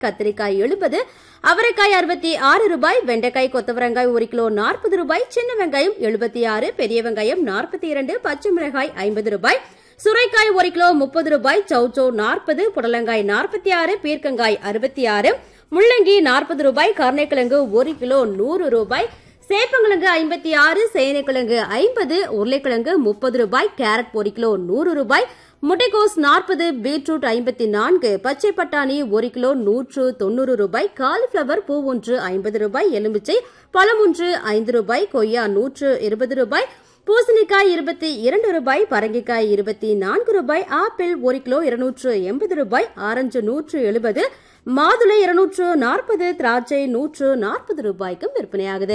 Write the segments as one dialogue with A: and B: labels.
A: கத்திரிக்காய் எழுபது அவரைக்காய் அறுபத்தி ஆறு ரூபாய் வெண்டைக்காய் கொத்தவரங்காய் ஒரு கிலோ நாற்பது ரூபாய் சின்ன வெங்காயம் எழுபத்தி ஆறு பெரிய வெங்காயம் நாற்பத்தி இரண்டு பச்சை மிளகாய் ஐம்பது ரூபாய் சுரைக்காய் ஒரு கிலோ முப்பது ரூபாய் சௌச்சோ நாற்பது புடலங்காய் நாற்பத்தி ஆறு பீர்க்கங்காய் அறுபத்தி ஆறு முள்ளங்கி நாற்பது ரூபாய் கருணைக்கிழங்கு ஒரு கிலோ நூறு ரூபாய் சேப்பங்கிழங்கு ஐம்பத்தி ஆறு சேனைக்கிழங்கு ஐம்பது உருளைக்கிழங்கு முப்பது ரூபாய் கேரட் ஒரு கிலோ நூறு ரூபாய் முட்டைகோஸ் நாற்பது பீட்ரூட் ஐம்பத்தி நான்கு பச்சை பட்டாணி ஒரு கிலோ நூற்று தொண்ணூறு ரூபாய் காலிஃபிளவர் பூ ஒன்று ஐம்பது ரூபாய் எலுமிச்சை பழம் ஒன்று ஐந்து ரூபாய் கொய்யா நூற்று இருபது ரூபாய் பூசணிக்காய் இருபத்தி இரண்டு ரூபாய் பரங்கிக்காய் இருபத்தி நான்கு ரூபாய் ஆப்பிள் ஒரு கிலோ இருநூற்று எண்பது ரூபாய் ஆரஞ்சு நூற்று எழுபது மாதுளை இருநூற்று நாற்பது திராட்சை நூற்று நாற்பது ரூபாய்க்கும் விற்பனையாகுது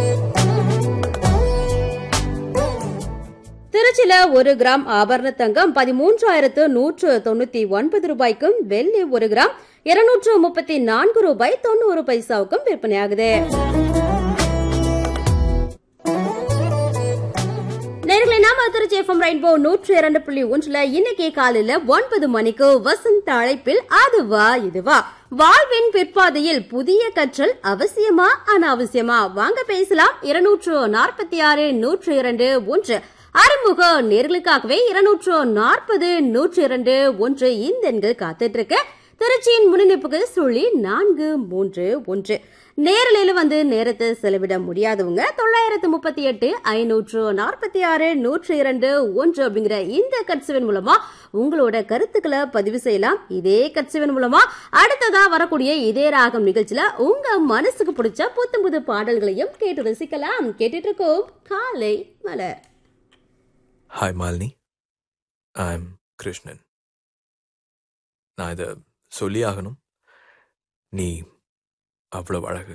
A: திருச்சியில ஒரு கிராம் ஆபரண தங்கம் பதிமூன்றாயிரத்து நூற்று தொண்ணூத்தி ஒன்பது ரூபாய்க்கும் வெள்ளி ஒரு கிராம் இருநூற்று முப்பத்தி நான்கு ரூபாய் தொண்ணூறு பைசாவுக்கும் விற்பனையாகுது நேர்களை நாம திருச்சி எஃப்எம் ரெயின்போ நூற்று இரண்டு புள்ளி ஒன்றுல இன்னைக்கு காலையில ஒன்பது மணிக்கு வசந்த அழைப்பில் அதுவா இதுவா வாழ்வின் பிற்பாதையில் புதிய கற்றல் அவசியமா அனாவசியமா வாங்க பேசலாம் இருநூற்று நாற்பத்தி ஆறு நூற்று இரண்டு ஒன்று அறிமுக நேர்களுக்காகவே இருநூற்று நாற்பது நூற்று இரண்டு ஒன்று இந்த எண்கள் காத்துட்டு இருக்கு திருச்சியின் முன்னிணைப்புக்கு சுழி நான்கு மூன்று ஒன்று நேரலையில வந்து நேரத்தை செலவிட முடியாதவங்க தொள்ளாயிரத்து முப்பத்தி எட்டு ஐநூற்று நாற்பத்தி ஆறு நூற்று இரண்டு ஒன்று அப்படிங்கிற இந்த கட்சிவன் மூலமா உங்களோட கருத்துக்களை பதிவு செய்யலாம் இதே கட்சிவன் மூலமா அடுத்ததா வரக்கூடிய இதே ராகம் நிகழ்ச்சியில உங்க மனசுக்கு பிடிச்ச புத்தம் புது பாடல்களையும் கேட்டு ரசிக்கலாம் கேட்டுட்டு இருக்கோம் காலை மலர்
B: hi Malini I am Krishnan நான் இதை சொல்லி ஆகணும் நீ அவ்வளவு அழகு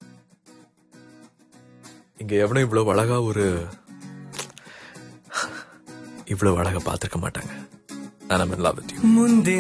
B: இங்க எவனும் இவ்வளவு அழகா ஒரு இவ்வளவு அழகா பார்த்திருக்க மாட்டாங்க நான் லவ் வித் யூ
C: முந்தி